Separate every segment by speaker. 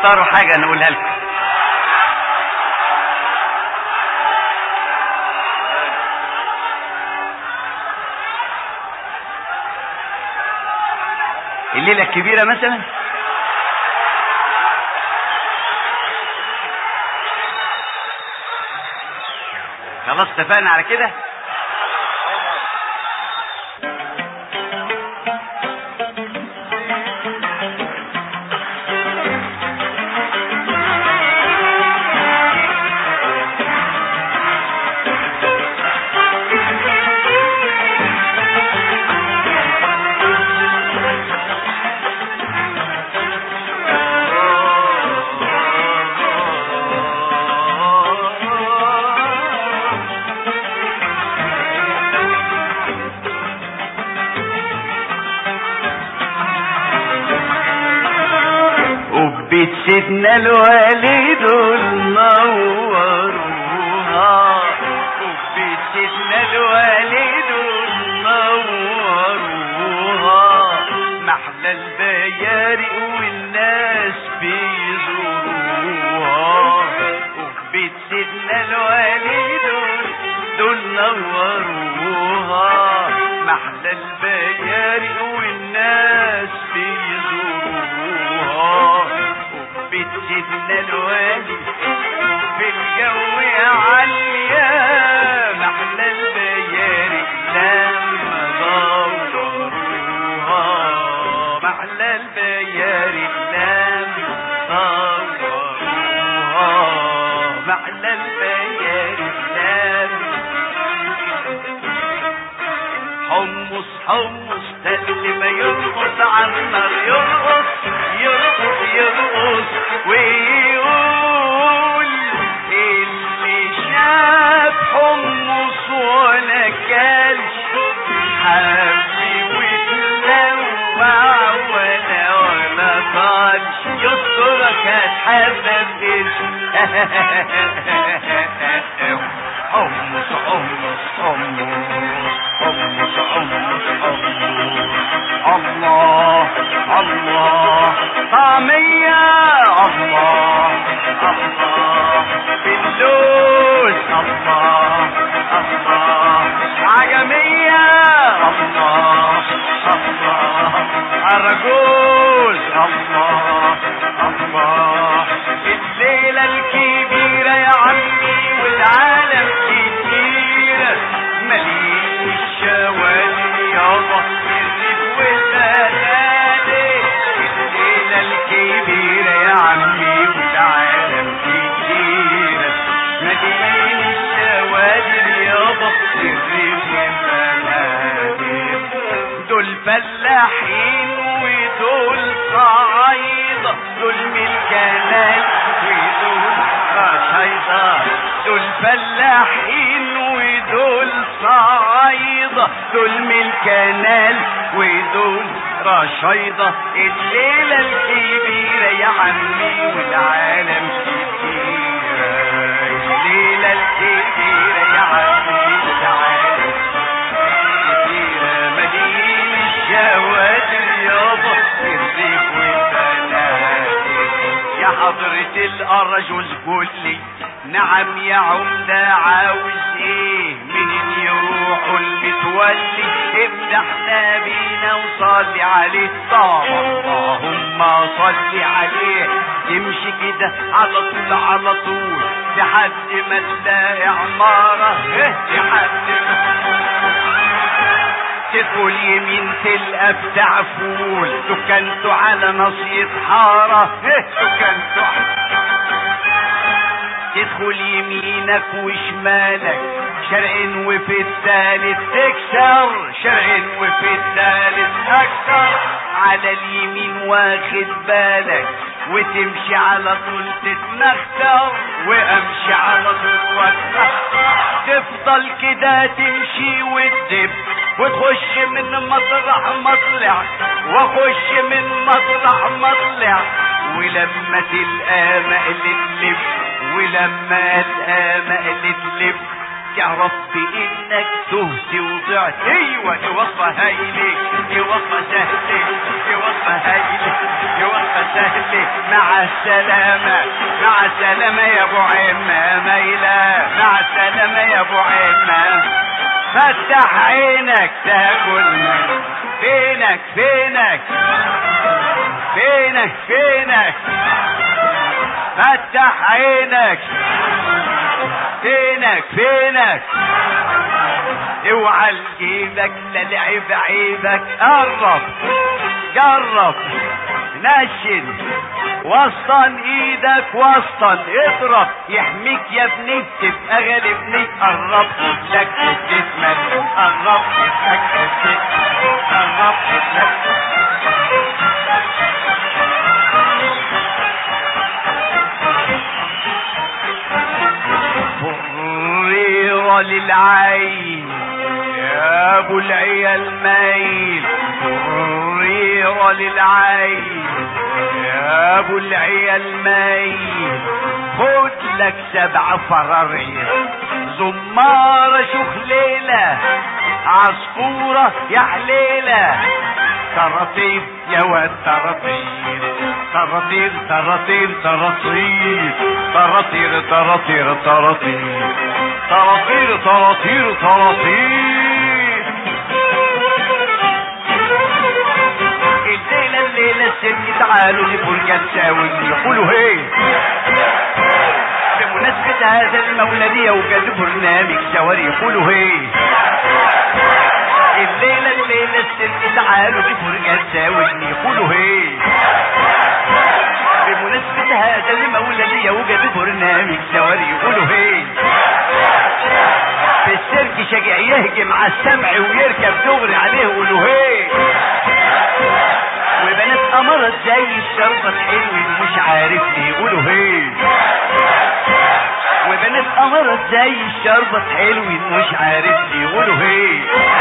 Speaker 1: تختاروا حاجة نقولها لكم الليلة الكبيرة مثلا خلاص اتفقنا على كده وبيت سيدنا الوالد نوروها وبيت سيدنا الوالد نوروها محلى البيارق والناس بيزوروها وبيت سيدنا الوالد دول نوروها محلى البيارق والناس بيزوروها وبيت سيدنا الوالي في الجو عالية محلى البيارق لما دوروها محلى البيارق لما دوروها محلى البيارق لما حمص حمص ده اللي ما يرقص على النار يرقص يرقص يرقص ويقول اللي شاف حمص ولا كلش حبي وتلوع ولا ولا طالش يسترك هتحبب حمص حمص حمص حمص حمص حمص الله الله طعمية الله الله باللوز الله الله عجمية الله الله أرجوز الله الله الليلة الكبيرة يا عمي والعالم كتير مليء الشوالي يابا الريف والبلالي الليلة الكبيرة يا عمي والعالم كتير مليء الشوالي يابا الريف والبلالي دول فلاحين ودول صعايدة دول من الجلال ودول رشايدة دول فلاحين ودول صعايدة دول من الكنال ودول رشايدة الليلة الكبيرة يا عمي والعالم كبيرة الليلة الكبيرة يا عمي والعالم كتيرة مدينة الشوادر يابا الريف والبنادق يا حضرة الأرجل قول لي نعم يا عمدة عاوز ايه منين يروحوا المتولي امدحنا بينا وصلي عليه طبعا اللهم صلي عليه يمشي كده على طول على طول لحد ما تلاقي عمارة لحد ما تدخل يمين تلقى بتاع فول دكنته على نصية حارة دكنته تدخل يمينك وشمالك شرق وفي الثالث تكسر شرق وفي الثالث اكسر على اليمين واخد بالك وتمشي على طول تتمختر وامشي على طول واتمختر تفضل كده تمشي وتدب وتخش من مطرح مطلع واخش من مطرح مطلع ولما تلقى مقلة لب ولما تلقى مقلة لب تعرف بانك تهت وضعت ايوه دي وصفة هايلة دي وصفة سهلة دي وصفة هايلة دي وصفة سهلة مع السلامة مع السلامة يا ابو عمة ميلة مع السلامة يا ابو عمة فتح عينك تاكل من فينك فينك فينك فينك فتح عينك فينك فينك اوعى لجيبك لا لعب عيبك قرب جرب نشن وسطن ايدك وسطن اضرب يحميك يا ابني تبقى غالبني قرب لك جسمك قرب لك جسمك قرب لك فريرة للعين يا ابو العيال مايل فريرة للعين يا ابو العيال مايل خد لك سبع فرارير زمارة شخليلة عصفورة يا حليلة طراطيف يا واد طراطير طراطير طراطير طراطير طراطير طراطير طراطير طراطير طراطير طراطير الليلة الليلة الست تعالوا لفرجة تساوي يقولوا هي بمناسبة هذا المولد يوجد برنامج سواري يقولوا هي الليلة الليلة الست تعالوا لفرجة تساوي يقولوا هي بمناسبة هذا المولد يوجد برنامج سواري يقولوا هي في السيرك شجع يهجم على السمع ويركب دغري عليه يقولوا هي وبنات امرت زي الشربة حلو مش عارف ليه يقولوا هي وبنات امرت زي الشربة حلو مش عارف ليه يقولوا هي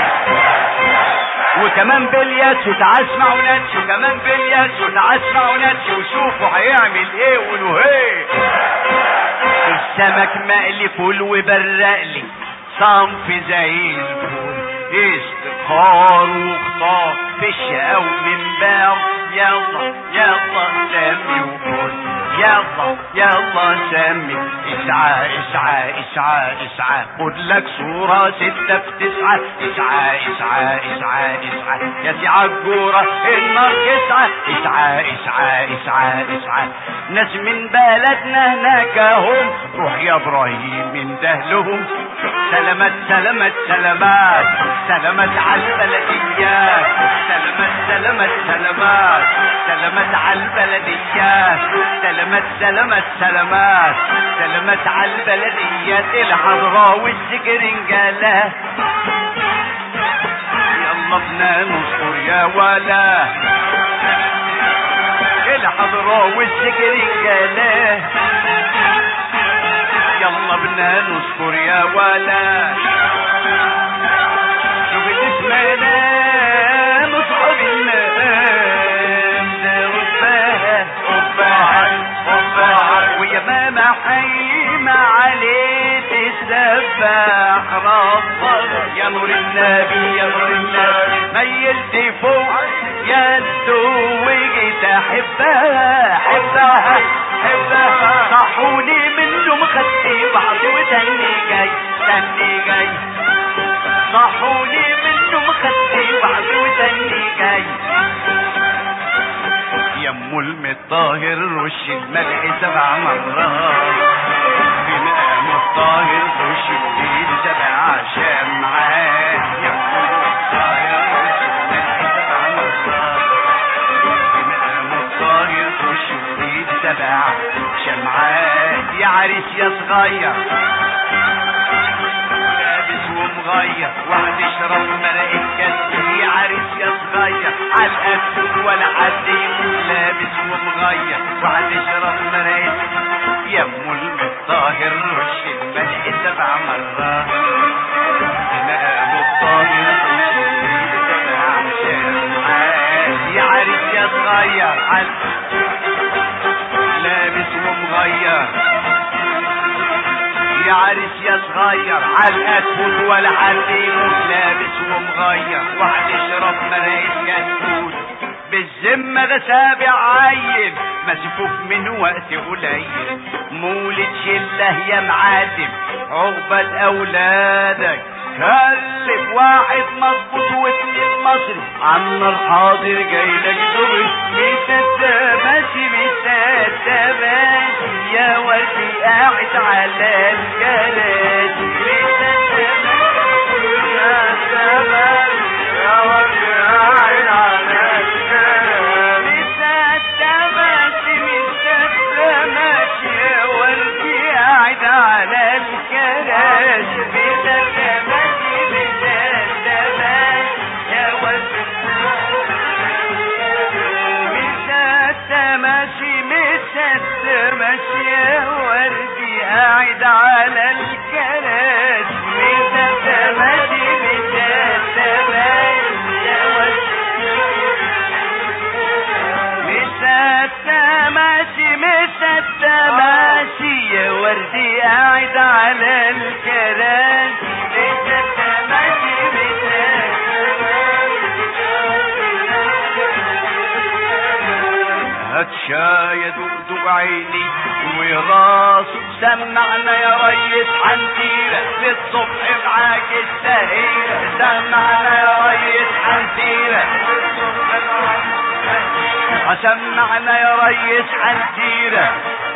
Speaker 1: وكمان بلياتش وتعال اسمعوا ناتش وكمان بلياتش وتعال اسمعوا ناتش وشوفوا هيعمل ايه وقولوا ايه السمك مقلي فول وبرقلي صنف زي الفول استخار واختار في الشقاو من باع يلا يلا سمي وقول يلا يلا سمي اسعى اسعى اسعى اسعى خد لك صورة ستة في تسعة اسعى اسعى اسعى اسعى يا سعى الجورة النار تسعى اسعى اسعى اسعى اسعى ناس من بلدنا هناك هم روح يا ابراهيم من دهلهم سلامات سلامات سلامات سلامات على البلديات سلامات سلامات سلامات سلامات على البلديات سلامات سلامات سلامات سلامات على البلديات الحضراء والسكرنجالة يلا بنا نصبر يا ولا الحضراء والسكرنجالة يلا بنا نصبر يا ولا شوف اسمنا مصعب النام ربها ربها ربها ويا ماما حيمة عليه تسبح ربك يا نور النبي يا نور النبي ميلت فوق يده وجيت احبها احبها احبها صحوني منه مخدي بعض وتاني جاي تاني جاي صحوني منه مخدي بعض وتاني جاي يمو المطاهر رش الملح سبع مرات في مقام الطاهر رش الليل سبع شمعات يمو المطاهر رش الملح سبع مرات في مقام الطاهر رش الليل سبع شمعات يا عريس يا صغير لابس ومغير واحد يشرب مرق الكاس يا عريس يا صغير على القد ولا حد يكون لابس ومغير واحد يشرب مرق يمو المطاهر رش الملح سبع مرات نقام الطاهر رش الليل سبع شمعات يا عريس يا صغير على لابس ومغير يا عريس يا صغير علقة تفوت ولا حد يموت لابس ومغير وهتشرب مرايس كتكوت بالذمة ده سابع عيل مسفوف من وقت قليل مولد شله يا معلم عقبال اولادك كلف واحد مظبوط واتنين مصري عم الحاضر جاي لك دغري مسدة ماشي مسدة ماشي يا وردي قاعد على الكراسي مسدة ماشي مسدة ماشي يا وردي قاعد على الكراسي مسدة ماشي مسدة ماشي يا وردي قاعد على الكراسي مسدة ماشي مسدة ماشي يا وردي مسدة ماشي مسدة ماشي يا وردي قاعد على الكراسي مسدة ماشي مسدة ماشي يا وردي مسدة ماشي مسدة ماشي يا وردي قاعد على الكراسي مسدة ماشي هات شاي دقدق عيني وراس سمعنا يا ريس حنتيرة للصبح معاك السهيرة سمعنا يا ريس حنتيرة للصبح معاك السهيرة سمعنا يا ريس حنتيرة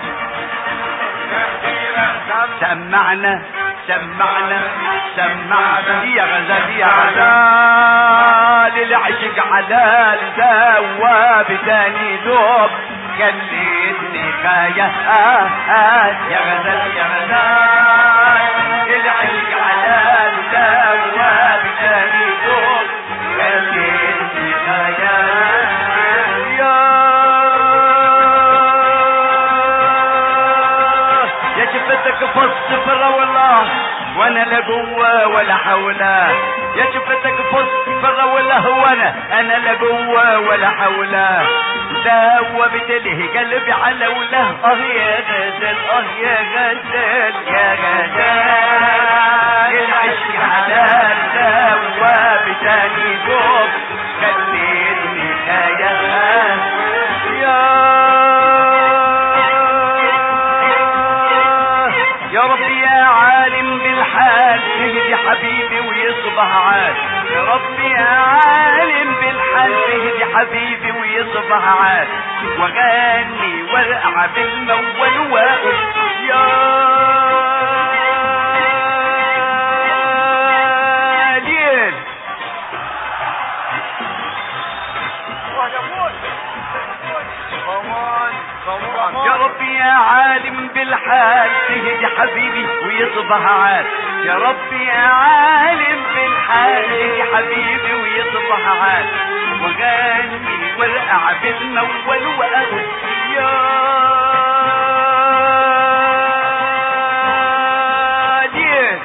Speaker 1: سمعنا سمعنا سمعنا يا غزال يا غزال العشق حلال دواب تاني دوب خليتني خايا آه آه يا غزال يا غزال العشق حلال دواب تاني دوب خليتني خايا يا يا شفتك فص فرا والله وانا لا جوا ولا حولا يا شفتك فص فرا ولا هو انا انا لا جوا ولا حولا دوبت له قلبي على وله اه يا غزال اه يا غزال يا غزال العشق حلال دوب تاني دوب خليتني خيال يا يا ربي يا عالم بالحال تهدي حبيبي ويصبح عاد يا ربي يا عالم بالحال تهدي حبيبي ويصبح عاد وغني وارقع بالمول واقول يا ليل يا ربي يا عالم بالحال تهدي حبيبي ويصبح عاد يا ربي يا عالم بالحال تهدي حبيبي ويصبح عاد وغني وارقع بالمول واقول يا دين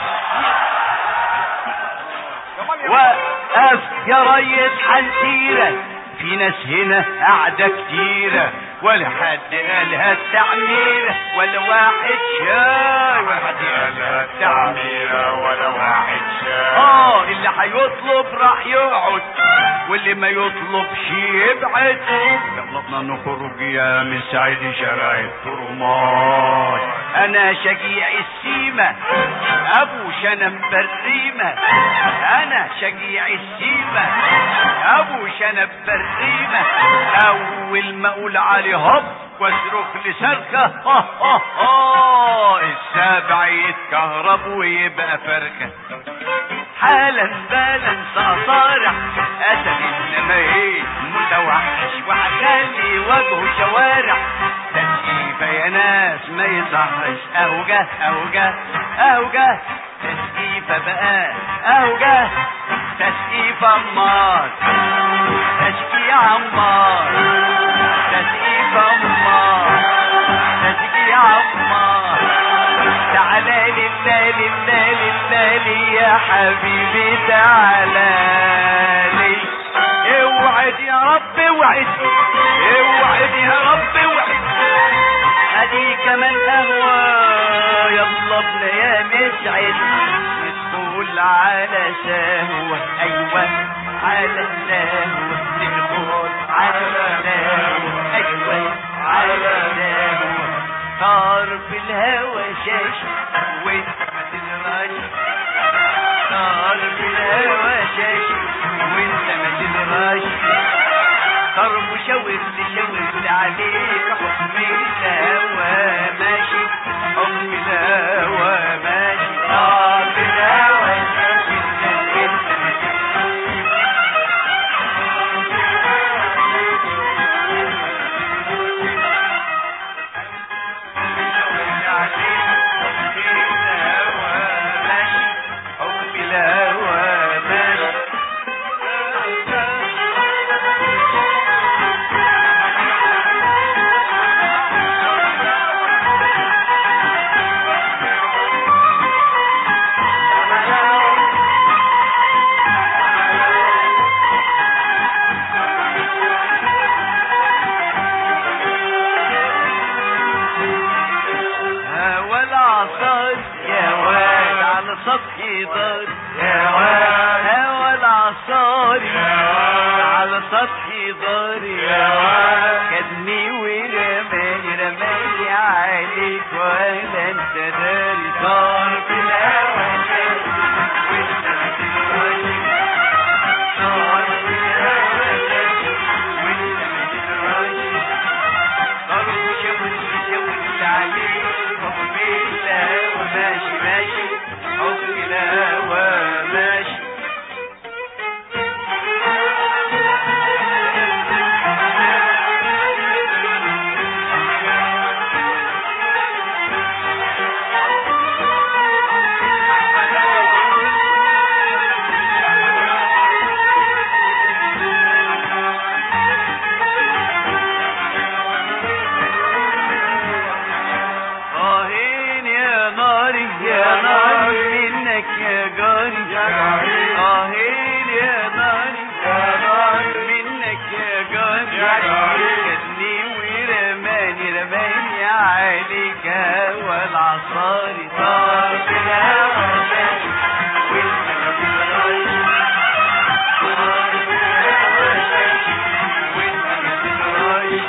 Speaker 1: وقف يا ريس حنتيرة في ناس هنا قاعدة كتيرة ولا حد قالها التعميرة ولا واحد شاي ولا حد قالها التعميرة ولا واحد شاي اه اللي هيطلب راح يقعد واللي ما يطلبش يبعد يلا نخرج يا من سعيد شارع الترماي انا شجيع السيمة ابو شنب بريمة انا شجيع السيمة ابو شنب بريمة اول ما اقول علي هب واصرخ لسركة ها ها ها السابع يتكهرب ويبقى فركة حالا بالا سأصارع أسد إنما إيه متوحش وهخلي وجهه شوارع تسقيفة يا ناس ما يصحش أهو جه أهو جه أهو جه تسقيفة بقى أهو جه تسقيفة عمار تشكي عمار تسقيفة عمار تشكي عمار تعالى لله لله لله لي يا حبيبي تعالى لي اوعد يا رب اوعد اوعد يا رب اوعد ادي كمان قهوة يلا قربنا يا مسعد ندخل على سهوة أيوة على سهوة ندخل على سهوة أيوة على سهوة طار في الهوى شاش وانت ما تدراش طار في الهوى شاش وانت ما تدراش طرب وشاور شاور عليك حكم الهوى ماشي حكم الهوى ماشي طار في الهوى شاش وانت ما تدراش والعصار يا واد على سطح دار يا واد والعصار على سطح دار يا واد كدني ورماني رماني عليك ولا انت داري صار في الهوى شايف وانت ما تدراش صار في الهوى شايف وانت ما تدراش صار وشاور شاور عليك حب الهوى ماشي ماشي حب الهوى ماشي آهين يا ناري يا ناري منك يا جاري آهين يا ناري يا ناري منك يا جاري كدني ورماني رماني عليك هوى العصاري طار في الهوى شايف وانت ما تدراش طار في الهوى شايف وانت ما تدراش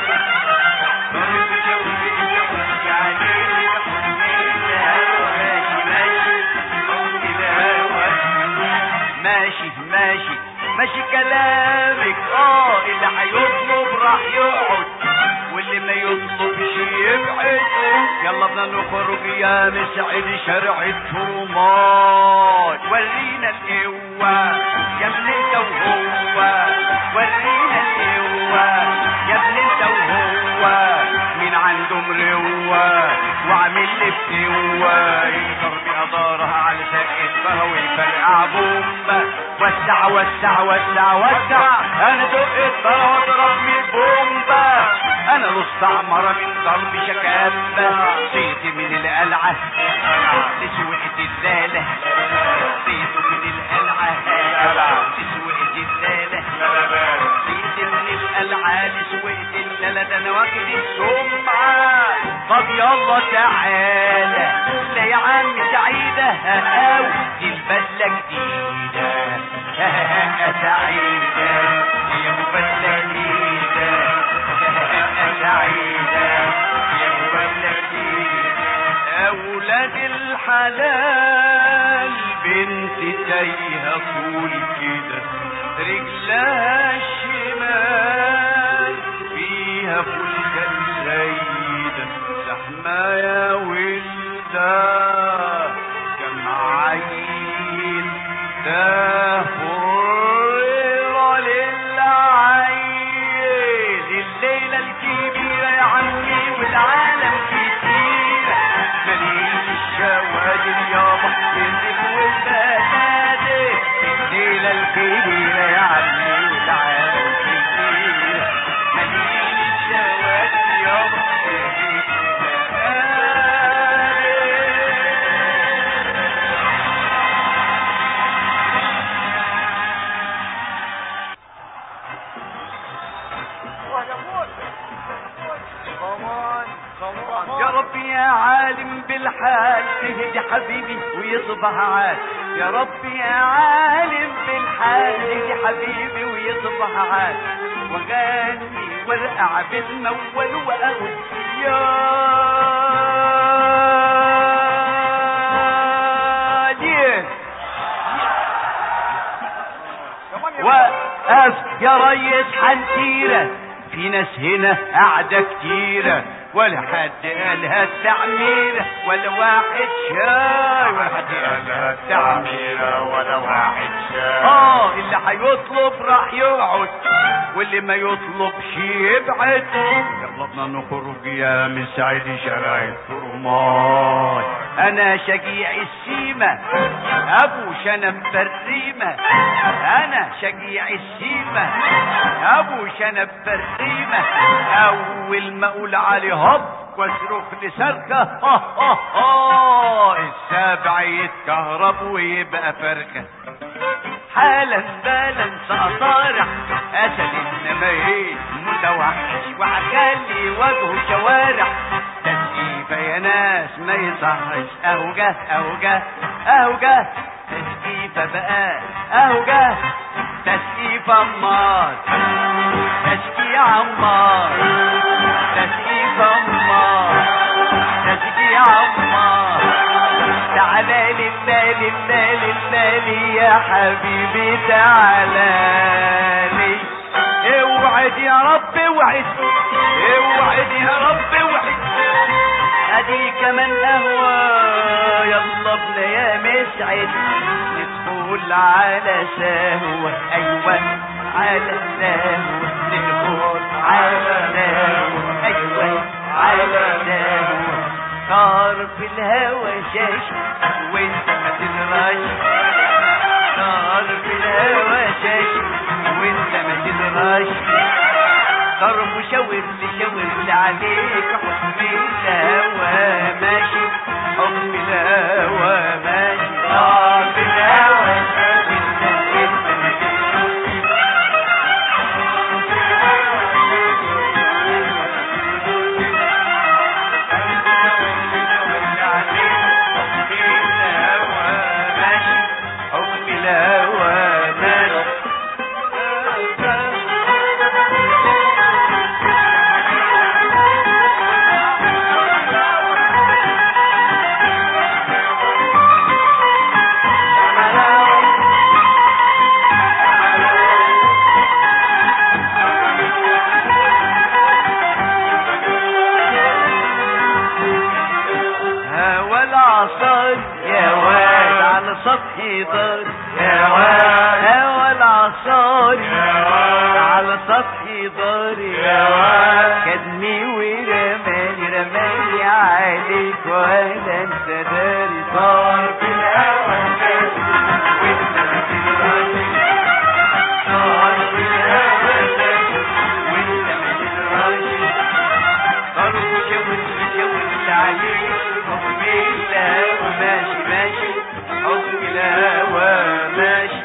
Speaker 1: ماشي ماشي ماشي كلامك اه اللي هيطلب راح يقعد واللي ما يطلبش يبعد يلا بدنا نخرج يا مسعد شرع الترمات ورينا القوة يا ابن انت وهو ورينا القوة يا ابن انت وهو مين عنده مروة وعامل لي فتوة يقدر بأدارها على سقفها ويفرقع بومبة وسع وسع وسع وسع انا دق الطرا واضرب من بومبة انا مستعمرة من ضرب شكابة صيت من القلعة تسوقة الزالة صيت من القلعة تسوقة الزالة صيت من القلعة تسوقة الزالة ده انا واخد السمعة طب يلا تعالى لا يا عم سعيدة هاو دي البدلة جديدة سعيدة يا ابو بدلة جديدة سعيدة يا ابو بدلة جديدة اولاد الحلال بنت تايهة طول كده رجلها الشمال فيها فلكة السيدة زحمة يا ولدة كم عين ده فرر للعين الليلة الكبيرة يا عمي والعالم كتير مليل الشوادر يابا تنزل والبنادق الليلة الكبيرة يا عمي والعالم كتير مليل الشوادر يابا تنزل والبنادق ويصبح عاد يا ربي يا عالم بالحال يجي حبيبي ويصبح عاد وغني وارقع بالمول واقول يا ديه وقف يا ريس حنتيرة في ناس هنا قاعدة كتيرة ولا حد قالها التعميرة ولا واحد شاي ولا حد قالها
Speaker 2: تعميرة ولا واحد شاف
Speaker 1: اه اللي هيطلب راح يقعد واللي ما يطلبش يبعد يلا بدنا نخرج يا من سعيد شارع الفرماي انا شجيع السيمة ابو شنب بريمة انا شجيع السيمة ابو شنب بريمة اول ما اقول علي هب واصرخ لسركة ها ها ها السابع يتكهرب ويبقى فرخة حالا بالا سأصارع أسد إنما إيه متوحش وهخلي وجهه شوارع تسقيفة يا ناس ما يصحش أهو جه أهو جه أهو جه تسقيفة بقى أهو جه تسقيفة أمار تشجيع أمار تسقيفة أمار تشجيع أمار تعالى لي بالي بالي بالي يا حبيبي تعالى لي اوعد يا رب اوعد اوعد يا رب اوعد ادي كمان قهوة يلا بنا يا مسعد ندخل على سهوة ايوه على سهوة ندخل على سهوة ايوه على سهوة صار في الهوى شاش وانت ما تدراش صار في الهوى شاش وانت ما تدراش صار مشاور لشاور لي عليك حكم الهوى ماشي حكم الهوى ماشي صار في الهوى شاش وانت وانت ما تدراش هوا العصار يا واد على سطح دار
Speaker 2: يا واد.
Speaker 1: هوا العصار
Speaker 2: يا واد.
Speaker 1: على سطح دار
Speaker 2: يا واد.
Speaker 1: كدني ورماني رماني عليك ولا انت داري صار في الهوى شاش وانت ما تدراش صار في الهوى شاش وانت ما تدراش صاروا مشاور مشاور عليك حكم الهوى ماشي ماشي حكم الهوى ماشي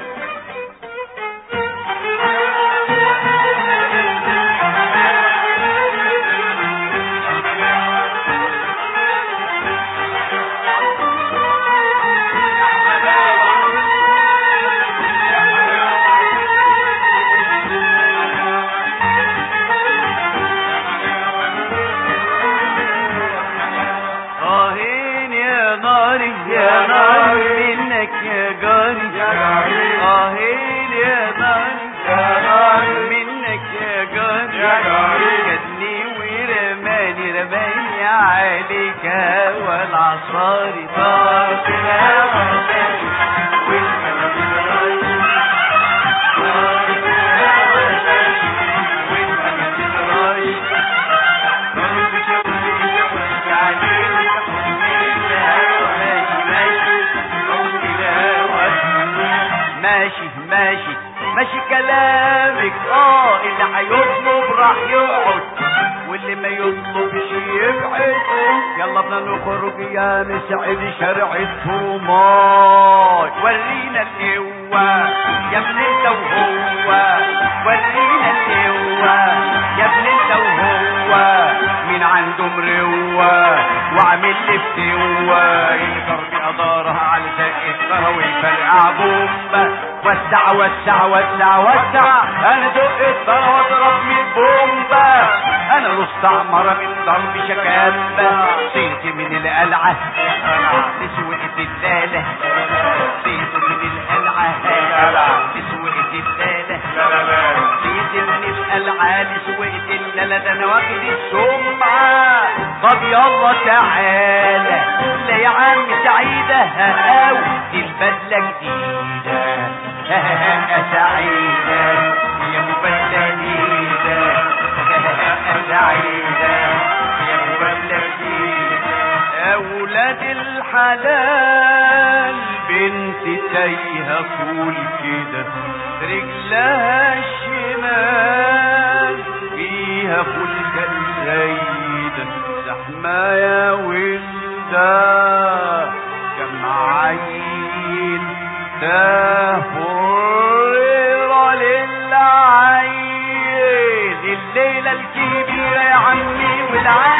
Speaker 1: آهين يا ناري يا ناري منك يا جاري آهين يا ناري
Speaker 2: يا ناري.
Speaker 1: منك يا جاري
Speaker 2: يا جاري.
Speaker 1: جدني ورماني رماني عليك هوا العصاري طار في الهوى شاش وانت ما تدراش طار في الهوى شاش وانت ما تدراش طار في شوق شوق عليك حكم الهوى ماشي ماشي حكم الهوى ماشي ماشي ماشي كلامك اه اللي هيطلب راح يقعد واللي ما يطلبش يبعد يلا بدنا نخرج يا مسعد شارع الفرماي ورينا القوة يا ابن انت وهو ورينا القوة يا ابن انت وهو مين عنده مروة وعامل لي فتوة يقدر بأدارها على زق وسع بومبا وسع وسع وسع وسع انا دق الطرا واضرب من بومبا انا رص عمرة من ضرب شكامبا صيت من القلعة لسوقة اللالة صيت من القلعة لسوقة اللالة صيت من القلعة لسوقة اللالة ده انا واخد السمعة طب يلا تعالى لا يا عم سعيدة هاو دي البدلة جديدة سعيدة يا مبدلة جديدة سعيدة يا مبدلة جديدة أولاد الحلال بنت تايهة طول كده رجلها الشمال فيها فلكة السيدة زحمة يا ولدة جمعين تفرر للعين الليلة الكبيرة يا عمي والعين